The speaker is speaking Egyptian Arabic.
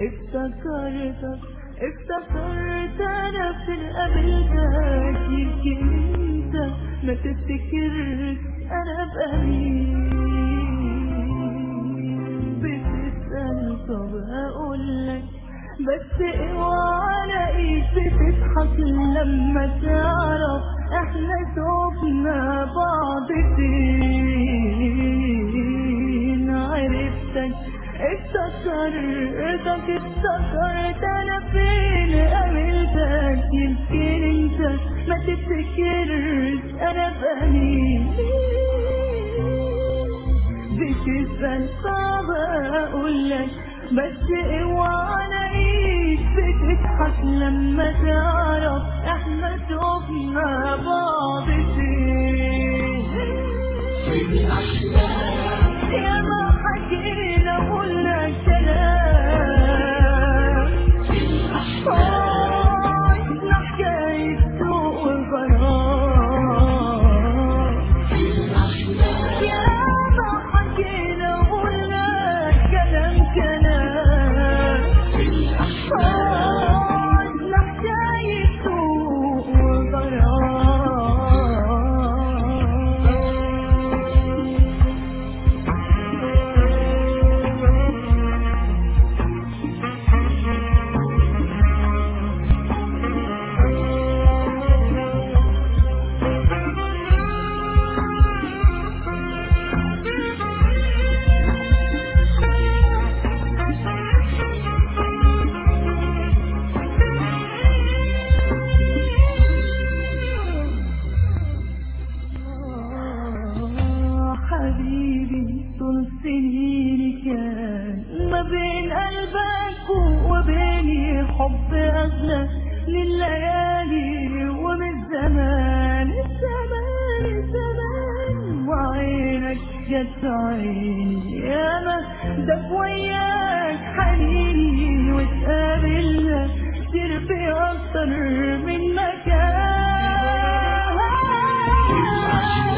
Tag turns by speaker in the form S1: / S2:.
S1: افتكرتك افتكرت انا في قابلتك يمكن انت ما تفتكرش انا بقالي بتسأل طب هقولك بس اوعى الاقيك بتضحك لما تعرف احنا شوفنا بعض فين عرفتك افتكرتك افتكرت انا فين قابلتك يمكن انت ما تفتكرش انا بمين بتسأل صعب اقولك بس اوعى الاقيك بتضحك لما تعرف احنا شوفنا بعض فين يا ما حكينا قلنا كلام عشنا حكاية سوء الغرام يا ما حكينا قلنا كلام كلام عشنا حكاية سوء الغرام آه حبيبي طول سنيني كان ما بين قلبك وبيني حب أغلى لليالي ومن زمان الزمان الزمان وعينك جت عيني ياما دب وياك حنيني وتقابلنا كتير في أكتر من مكان